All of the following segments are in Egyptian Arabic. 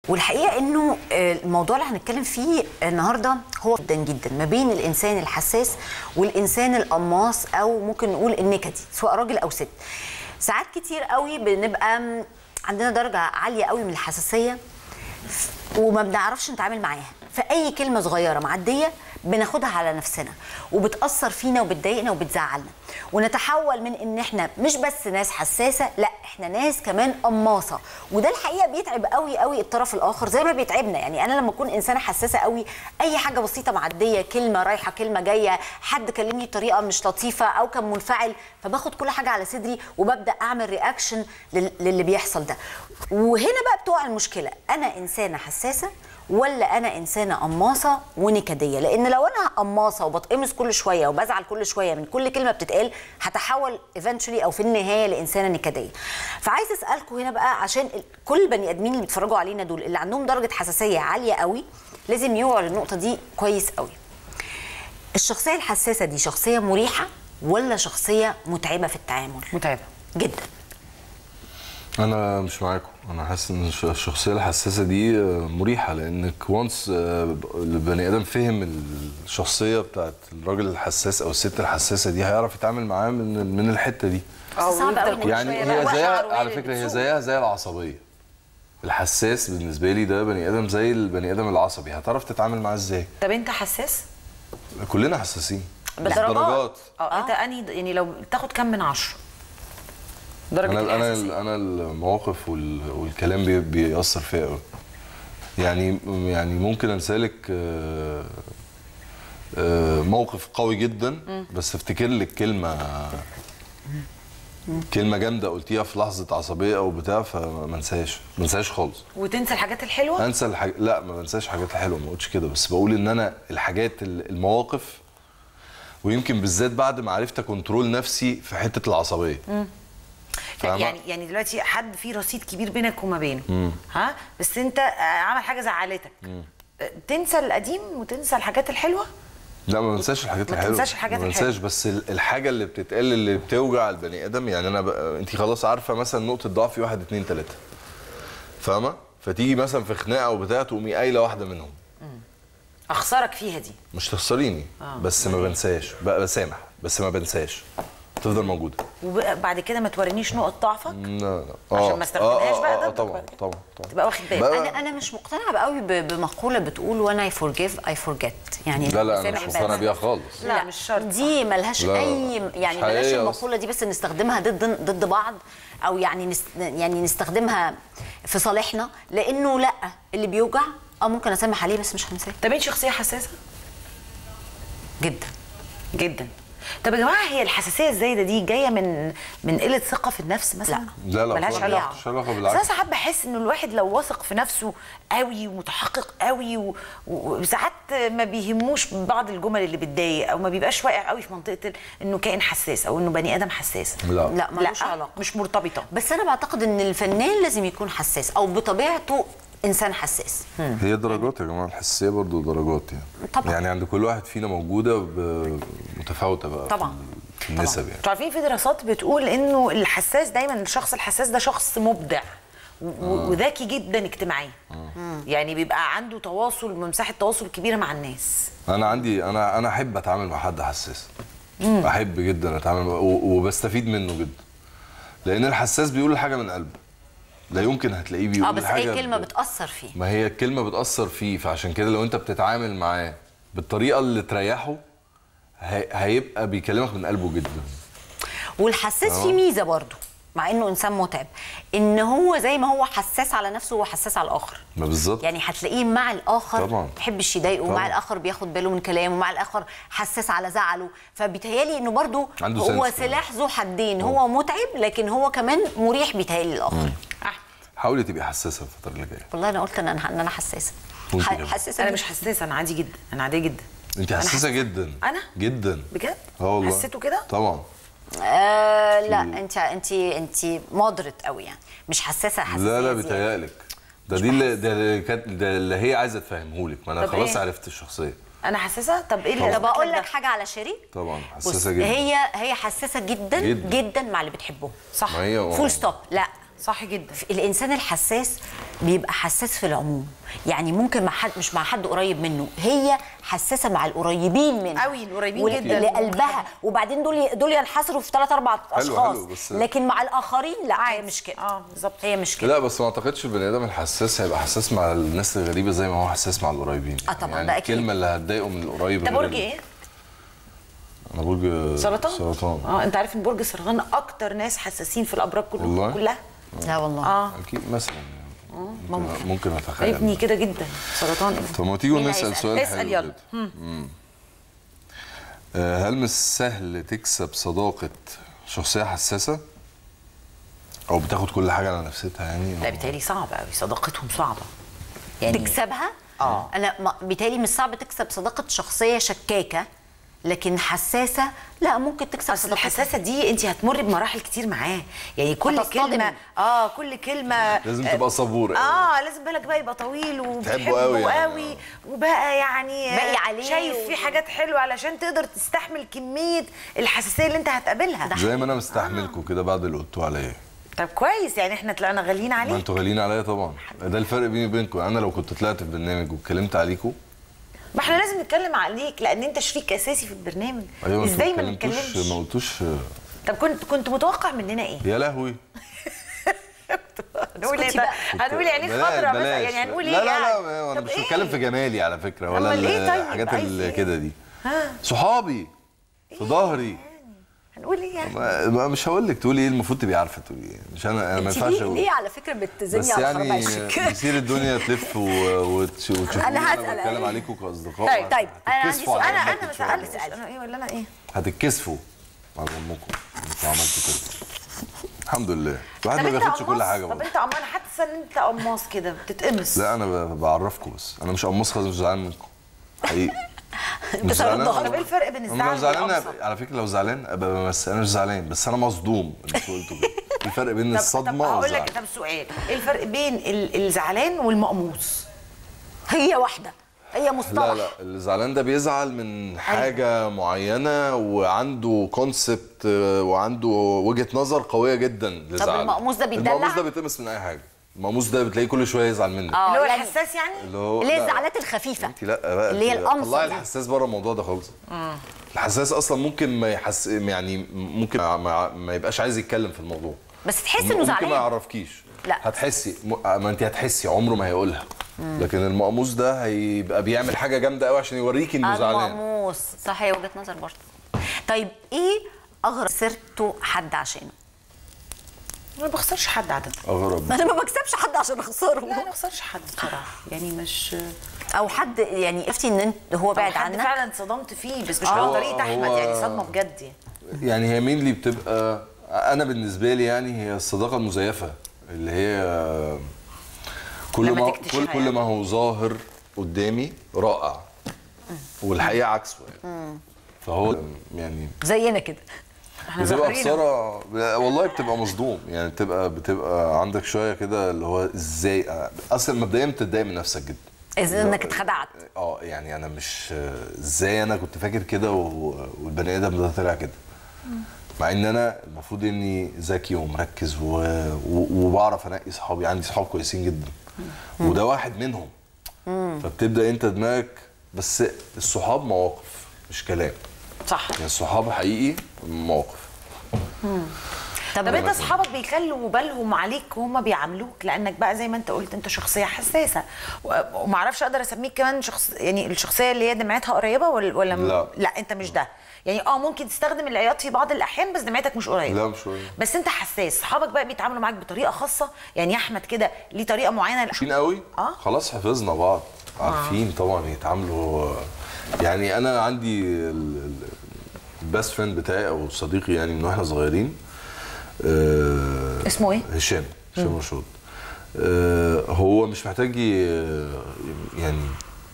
والحقيقه انه آه، الموضوع اللي هنتكلم فيه النهارده هو جدا جدا ما بين الانسان الحساس والانسان القماص او ممكن نقول النكدي سواء راجل او ست ساعات كتير قوي بنبقى م- عندنا درجه عاليه قوي من الحساسيه وما بنعرفش نتعامل معاها فاي كلمه صغيره معديه بناخدها على نفسنا وبتاثر فينا وبتضايقنا وبتزعلنا ونتحول من ان احنا مش بس ناس حساسه لا احنا ناس كمان قماصه وده الحقيقه بيتعب قوي قوي الطرف الاخر زي ما بيتعبنا يعني انا لما اكون انسانه حساسه قوي اي حاجه بسيطه معديه كلمه رايحه كلمه جايه حد كلمني بطريقه مش لطيفه او كان منفعل فباخد كل حاجه على صدري وببدا اعمل رياكشن للي بيحصل ده وهنا بقى بتوع المشكله انا انسانه حساسه ولا انا انسانه قماصه ونكديه لان لو انا قماصه وبتقمص كل شويه وبزعل كل شويه من كل كلمه بتتقال هتحول ايفنتشولي او في النهايه لانسانه نكديه فعايز اسالكم هنا بقى عشان ال- كل البني ادمين اللي بيتفرجوا علينا دول اللي عندهم درجه حساسيه عاليه قوي لازم يوعوا للنقطه دي كويس قوي الشخصيه الحساسه دي شخصيه مريحه ولا شخصيه متعبه في التعامل متعبه جدا انا مش معاكم انا حاسس ان الش- الشخصيه الحساسه دي آه، مريحه لانك وانس البني ادم فهم الشخصيه بتاعت الراجل الحساس او الست الحساسه دي هيعرف يتعامل معاه من من الحته دي بس صعب قوي كل يعني شوية هي بقى زيها وقع على وارد فكره هي بتسوق. زيها زي العصبيه الحساس بالنسبه لي ده بني ادم زي البني ادم العصبي هتعرف تتعامل معاه ازاي طب انت حساس كلنا حساسين بدرجات. درجات اه انت اني يعني لو تاخد كام من عشرة درجه انا انا الحساسية. انا المواقف وال- والكلام بي- بيأثر فيا قوي يعني يعني ممكن انسالك آه، آه، موقف قوي جدا بس افتكر لك كلمه كلمه جامده قلتيها في لحظه عصبيه او بتاع فما انساهاش ما انساهاش خالص وتنسى الحاجات الحلوه انسى الحاج... لا ما بنساش الحاجات الحلوه ما قلتش كده بس بقول ان انا الحاجات ال- المواقف ويمكن بالذات بعد ما عرفت كنترول نفسي في حته العصبيه فاهمة؟ يعني يعني دلوقتي حد في رصيد كبير بينك وما بينه ها بس انت آه، عمل حاجه زعلتك آه، تنسى القديم وتنسى الحاجات الحلوه لا ما بنساش الحاجات ما الحلوه تنساش الحاجات ما الحلوة. بنساش بس ال- الحاجه اللي بتتقال اللي بتوجع البني ادم يعني انا ب... انت خلاص عارفه مثلا نقطه ضعفي واحد اتنين تلاته فاهمه فتيجي مثلا في خناقه او بتاع تقومي قايله واحده منهم اخسرك فيها دي مش تخسريني بس ما بنساش بقى بسامح بس ما بنساش تفضل موجوده وبعد كده ما تورينيش نقط ضعفك لا لا عشان ما استخدمهاش بقى آه, آه ضدك طبعا بعد كده. طبعا طبعا تبقى واخد بالك بقى- انا انا مش مقتنعه قوي ب- بمقوله بتقول وانا اي فورجيف اي فورجيت يعني لا لا انا سامح مش بس. مقتنع بيها خالص لا، مش شرط. دي ملهاش لا، اي مش يعني بلاش حقيقية المقوله دي بس نستخدمها ضد ضد بعض او يعني نست يعني نستخدمها في صالحنا لانه لا اللي بيوجع اه ممكن اسامح عليه بس مش هنساه طب انت شخصيه حساسه جدا جدا طب يا جماعه هي الحساسيه الزايده دي جايه من من قله ثقه في النفس مثلا لا لا ملهاش خالص. علاقه مش علاقة بس بالعكس. انا ساعات بحس انه الواحد لو واثق في نفسه قوي ومتحقق قوي و- و- وساعات ما بيهموش بعض الجمل اللي بتضايق او ما بيبقاش واقع قوي في منطقه ال- انه كائن حساس او انه بني ادم حساس لا لا ملوش علاقه مش مرتبطه بس انا بعتقد ان الفنان لازم يكون حساس او بطبيعته انسان حساس هي درجات يا جماعه الحساسيه برضو درجات يعني طبعا. يعني عند كل واحد فينا موجوده ب- متفاوته بقى في طبعا. ال- في النسب يعني انتوا عارفين في دراسات بتقول انه الحساس دايما الشخص الحساس ده شخص مبدع و- و- وذكي جدا اجتماعيا يعني بيبقى عنده تواصل مساحه تواصل كبيره مع الناس انا عندي انا انا احب اتعامل مع حد حساس احب جدا اتعامل مع و- وبستفيد منه جدا لان الحساس بيقول الحاجه من قلبه لا يمكن هتلاقيه بيقول اه بس الحاجه اي كلمه ب- بتاثر فيه ما هي الكلمه بتاثر فيه فعشان كده لو انت بتتعامل معاه بالطريقه اللي تريحه هي- هيبقى بيكلمك من قلبه جدا والحساس فيه ميزه برضه مع انه انسان متعب ان هو زي ما هو حساس على نفسه هو حساس على الاخر ما بالظبط يعني هتلاقيه مع الاخر طبعاً. ما بيحبش يضايقه طبعاً. مع الاخر بياخد باله من كلامه مع الاخر حساس على زعله فبيتهيالي انه برضه عنده هو sense. سلاح ذو حدين هو متعب لكن هو كمان مريح بيتهيالي للاخر احمد حاولي تبقي حساسه الفتره اللي جايه والله انا قلت ان انا ان انا حساسه وانت ح- كمان. حساسه انا جداً. مش حساسه انا عادي جدا انا عاديه جدا انت أنا حساسه حاسة. جدا أنا؟ جدا بجد اه والله حسيته كده طبعا آه لا انت انت انت مودريت قوي يعني مش حساسه حساسيه لا لا زيادة. بيتهيألك ده مش دي اللي بحس. ده اللي كانت ده اللي هي عايزه تفهمه لك ما انا طب خلاص إيه؟ عرفت الشخصيه انا حساسه طب ايه اللي طب أثبت اقول ده؟ لك حاجه على شيري طبعا بص حساسه جدا هي هي حساسه جدا جدا. جدا, مع اللي بتحبهم صح ما هي فول ستوب لا صح جدا الانسان الحساس بيبقى حساس في العموم يعني ممكن مع حد مش مع حد قريب منه هي حساسه مع القريبين منها قوي، القريبين وال- جدا. اللي قلبها وبعدين دول دول ينحصروا في ثلاث اربع حلو، اشخاص حلو، بس- لكن مع الاخرين لا هي عادي. مش كده اه بالظبط هي مش كده لا بس ما اعتقدش البني ادم الحساس هيبقى حساس مع الناس الغريبه زي ما هو حساس مع القريبين آه طبعاً، يعني ده أكيد. الكلمه اللي هتضايقه من القريب ده غير برج ال- ايه؟ انا برج سرطان سرطان اه انت عارف ان برج السرطان اكتر ناس حساسين في الابراج كلها والله؟ كلها لا والله اه اكيد مثلا يعني ممكن ممكن. ممكن اتخيل ابني كده جدا سرطان ابني طب ما تيجوا مين نسال هيسأل؟ سؤال اسأل حلو يلا. كده. مم. آه، هل مش سهل تكسب صداقه شخصيه حساسه او بتاخد كل حاجه على نفسها يعني لا بيتهيألي صعب قوي صداقتهم صعبه يعني تكسبها آه. انا ما- بيتهيألي مش صعب تكسب صداقه شخصيه شكاكه لكن حساسه لا ممكن تكسب اصل صداقتها. الحساسه دي انت هتمر بمراحل كتير معاه يعني كل هتصطدم. كلمه اه كل كلمه لازم تبقى صبور اه لازم بالك بقى يبقى طويل وبتحبه قوي يعني. قوي وبقى يعني باقي عليه شايف و- فيه حاجات حلوه علشان تقدر تستحمل كميه الحساسيه اللي انت هتقابلها زي ما انا مستحملكم كده بعد اللي قلتوه عليا طب كويس يعني احنا طلعنا غاليين ما عليه انتوا غاليين عليا طبعا ده الفرق بيني وبينكم انا لو كنت طلعت في برنامج واتكلمت عليكم ما احنا لازم نتكلم عليك لان انت شريك اساسي في البرنامج ايوه انتوا ازاي ما اتكلمتوش- نتكلمش ما قلتوش طب كنت كنت متوقع مننا ايه يا لهوي هنقول ايه اسكتي بقى بقى. هنقول يعني بلاش- خضرا مثلا بلاش. يعني هنقول ايه لا لا لا يعني؟ انا طب مش إيه؟ بتكلم في جمالي على فكره ولا أمال إيه طيب؟ الحاجات عايز اللي إيه؟ كده دي ها صحابي في ظهري هنقول ايه يعني ما- ما- مش هقول لك تقولي ايه المفروض تبقي عارفه تقولي ايه مش انا انا ما انت ينفعش ليه, اقول ليه على فكره بس بتزني على يعني خرباشك بيصير الدنيا تلف و- وتش- وتشوفوني أنا هسأل بتكلم أيوة. عليكم كاصدقاء طيب، طيب، أنا عندي هتتكسفوا سؤال. على انا أمكم انا ما شوية. سالتش انا ايه ولا انا ايه هتتكسفوا على امكم انتوا عملتوا كده الحمد لله الواحد طب ما انت بياخدش كل قماص؟ حاجه طب برضه انت قماص انا حاسه ان انت قماص كده بتتقمص لا انا ب- بعرفكم بس انا مش قماص خالص مش زعلان منكم حقيقي انت صار طب ايه الفرق بين انا لو الزعل زعلان والقمصه على فكره لو زعلان ابقى بس انا مش زعلان بس انا مصدوم اللي انتوا قلتوا كده في فرق بين طب طب الصدمه هقول والزعل لك طب سؤال ايه الفرق بين ال- الزعلان والمقموص هي واحده هي مصطلح لا لا الزعلان ده بيزعل من حاجه معينه وعنده كونسبت وعنده وجهه نظر قويه جدا لزعله المقموص ده بيتدلع؟ المقموص ده بيتقمص من اي حاجه المقموص ده بتلاقيه كل شويه يزعل منك اه اللي هو يعني الحساس يعني اللي هو اللي هي لا، الزعلات الخفيفه انت لا بقى اللي هي انت القمصة طلعي دي. الحساس بره الموضوع ده خالص الحساس اصلا ممكن ما يحس يعني ممكن ما, ما يبقاش عايز يتكلم في الموضوع بس تحس انه ممكن ما زعلان يعرفكيش لا. هتحسي م- ما انت هتحسي عمره ما هيقولها لكن المقموص ده هيبقى بيعمل حاجه جامده قوي عشان يوريكي انه زعلان المقموص صح هي وجهه نظر برضه طيب ايه اغرب سيرته حد عشانه انا ما بخسرش حد عاده اغرب انا ما بكسبش حد عشان اخسره لا انا ما بخسرش حد بصراحه يعني مش او حد يعني عرفتي ان انت هو بعد حد عنك فعلا صدمت فيه بس مش هو- على طريقه احمد هو- يعني صدمه بجد يعني يعني هي مين اللي بتبقى انا بالنسبه لي يعني هي الصداقه المزيفه اللي هي كل لما ما تكتشفها كل, كل يعني. ما هو ظاهر قدامي رائع والحقيقه عكسه يعني فهو يعني زينا كده احنا بتبقى ظاهرين خساره والله بتبقى مصدوم يعني بتبقى بتبقى عندك شويه كده اللي هو ازاي اصلا مبدئيا بتتضايق من نفسك جدا اذا انك اتخدعت اه يعني انا مش ازاي انا كنت فاكر كده و- والبني ادم ده طلع كده مع ان انا المفروض اني ذكي ومركز و... و... وبعرف انقي صحابي عندي صحاب كويسين جدا وده واحد منهم فبتبدا انت دماغك بس الصحاب مواقف مش كلام صح يعني الصحاب حقيقي مواقف طب طب انت اصحابك بيخلوا بالهم عليك وهم بيعاملوك لانك بقى زي ما انت قلت انت شخصيه حساسه و- ومعرفش اقدر اسميك كمان شخص يعني الشخصيه اللي هي دمعتها قريبه ولا ولا م- لا. لا انت مش ده يعني اه ممكن تستخدم العياط في بعض الاحيان بس دمعتك مش قريبه لا، مش قريبة. بس انت حساس صحابك بقى بيتعاملوا معاك بطريقه خاصه يعني احمد كده ليه طريقه معينه عارفين قوي اه خلاص حفظنا بعض عارفين طبعا يتعاملوا يعني انا عندي البيست فريند بتاعي او صديقي يعني من واحنا صغيرين آه، اسمه ايه؟ هشام هشام رشاد آه، هو مش محتاج ي- يعني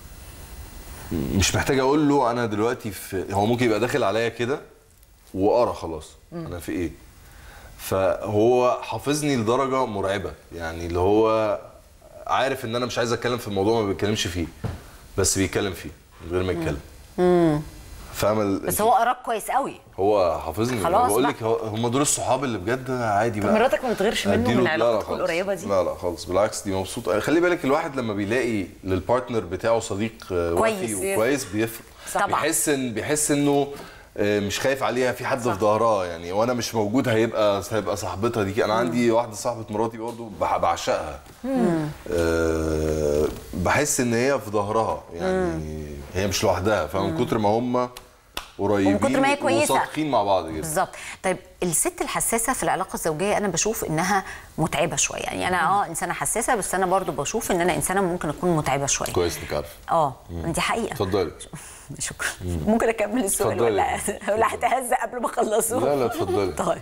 مش محتاج اقول له انا دلوقتي في هو ممكن يبقى داخل عليا كده وقرا خلاص انا في ايه فهو حافظني لدرجه مرعبه يعني اللي هو عارف ان انا مش عايز اتكلم في الموضوع ما بيتكلمش فيه بس بيتكلم فيه من غير ما يتكلم فاهم ال- بس هو قراك كويس قوي هو حافظني خلاص بقول بقى. لك هو- هم دول الصحاب اللي بجد عادي بقى مراتك ما بتغيرش منه أديله- من لا، لا علاقتكم خالص. القريبه دي لا لا خالص بالعكس دي مبسوطه خلي بالك الواحد لما بيلاقي للبارتنر بتاعه صديق آه، كويس. وفي وكويس بيفرق طبعا. بيحس ان بيحس انه آه، مش خايف عليها في حد في ظهرها يعني وانا مش موجود هيبقى هيبقى صاحبتها دي انا عندي واحده صاحبه مراتي برضو بح- بعشقها أه بحس ان هي في ظهرها يعني هي مش لوحدها فمن كتر ما هم قريبين ومن كتر ما هي كويسة. وصادقين مع بعض جدا بالظبط طيب الست الحساسه في العلاقه الزوجيه انا بشوف انها متعبه شويه يعني انا اه انسانه حساسه بس انا برضو بشوف ان انا انسانه ممكن اكون متعبه شويه كويس انك عارف اه دي حقيقه اتفضلي شكرا ممكن اكمل السؤال اتفضلي. ولا ولا هتهزق قبل ما اخلصه لا، لا، اتفضلي. طيب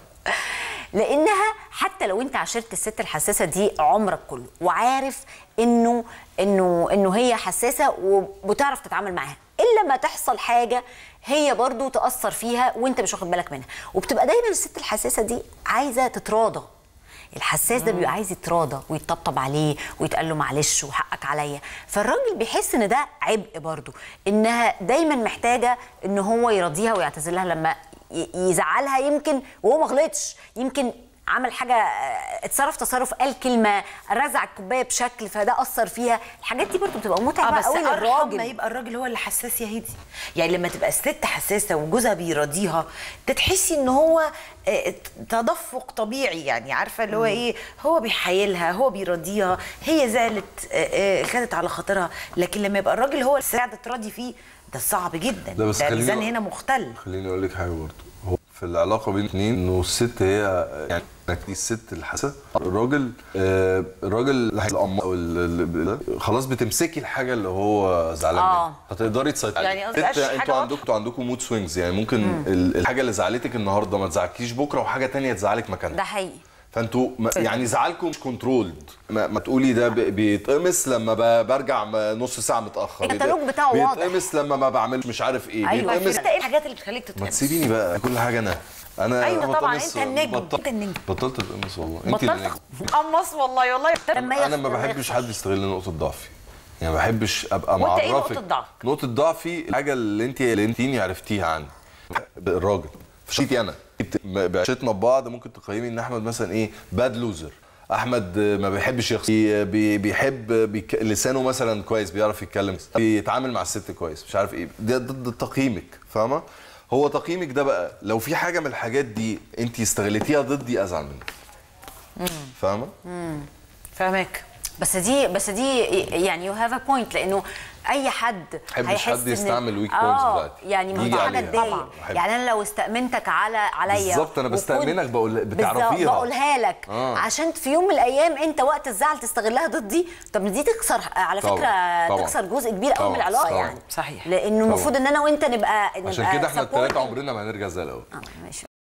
لانها حتى لو انت عاشرت الست الحساسه دي عمرك كله وعارف انه انه انه هي حساسه وبتعرف تتعامل معاها الا ما تحصل حاجه هي برضو تاثر فيها وانت مش واخد بالك منها وبتبقى دايما الست الحساسه دي عايزه تتراضى الحساس ده بيبقى عايز يتراضى ويطبطب عليه ويتقال له معلش وحقك عليا فالراجل بيحس ان ده عبء برضه انها دايما محتاجه ان هو يراضيها ويعتذر لها لما ي- يزعلها يمكن وهو ما غلطش يمكن عمل حاجه آه، اتصرف تصرف قال كلمه رزع الكوبايه بشكل فده اثر فيها الحاجات دي برضه بتبقى اه متعبه بس قوي ارحم للراجل ما يبقى الراجل هو اللي حساس يا هدي يعني لما تبقى الست حساسه وجوزها بيراضيها انت تحسي ان هو آه، تدفق طبيعي يعني عارفه اللي هو ايه هو بيحايلها هو بيراضيها هي زعلت آه، آه، خدت على خاطرها لكن لما يبقى الراجل هو اللي قاعده تراضي فيه ده صعب جدا لا بس ده خليني الميزان أ- هنا مختل خليني اقول لك حاجه برضه هو في العلاقه بين اتنين انه الست هي يعني انك دي الست الحساسه الراجل آه الراجل الأم او ال- ال- خلاص بتمسكي الحاجه اللي هو زعلان آه. منها هتقدري تسيطري يعني عليها. قصدي مبقاش انت- حاجة انتوا واضحة. عندكم انتوا عندكم مود سوينجز يعني ممكن ال- الحاجه اللي زعلتك النهارده ما تزعلكيش بكره وحاجه تانية تزعلك مكانها ده حقيقي فانتوا ما- يعني زعلكم مش كنترولد ما, ما تقولي ده بي- بيتقمص لما ب- برجع م- نص ساعه متاخر الكتالوج بتاعه واضح. بيتقمص لما ما بعملش مش عارف ايه أيوة. بيتقمص انت ايه الحاجات اللي بتخليك ما تتقمص تسيبيني بقى كل حاجه انا انا أيوة أنا طبعاً، بطلت- أنت النجم، بطلت- أنت النجم. بطلت اتقمص والله انت اللي بطلت نجم. تقمص والله والله لما انا ما يخ- بحبش حد يستغل نقطه ضعفي يعني ما بحبش ابقى وأنت إيه معرفك نقطة ضعفك؟ نقطه ضعفي الحاجه اللي انت اللي انت عرفتيها عني الراجل فشيتي انا بت- بعشتنا ببعض ممكن تقيمي ان احمد مثلا ايه باد لوزر احمد ما بيحبش يخسر بي- بيحب بيك... لسانه مثلا كويس بيعرف يتكلم بيتعامل مع الست كويس مش عارف ايه ده ضد تقييمك فاهمه هو تقييمك ده بقى لو في حاجه من الحاجات دي انت استغلتيها ضدي ازعل منك فاهمه فاهمك بس دي بس دي يعني يو هاف ا بوينت لانه اي حد بحبش هيحس حد إن- يستعمل weak points آه، بتاعتي. يعني ما هو يجي دي حاجه عليها. تضايق طبعاً. بحب. يعني انا لو استأمنتك على عليا بالظبط، أنا وكنت- بستأمنك بقول- بالظبط، بتعرفيها. بقولها لك آه. عشان في يوم من الايام انت وقت الزعل تستغلها ضدي طب ما دي تكسر على طبعاً، فكره طبعاً. تكسر جزء كبير قوي من طبعاً، العلاقه طبعاً. يعني صحيح. لانه المفروض ان انا وانت نبقى نبقى عشان كده احنا supporting. الثلاثه عمرنا ما هنرجع زي الاول آه، ماشي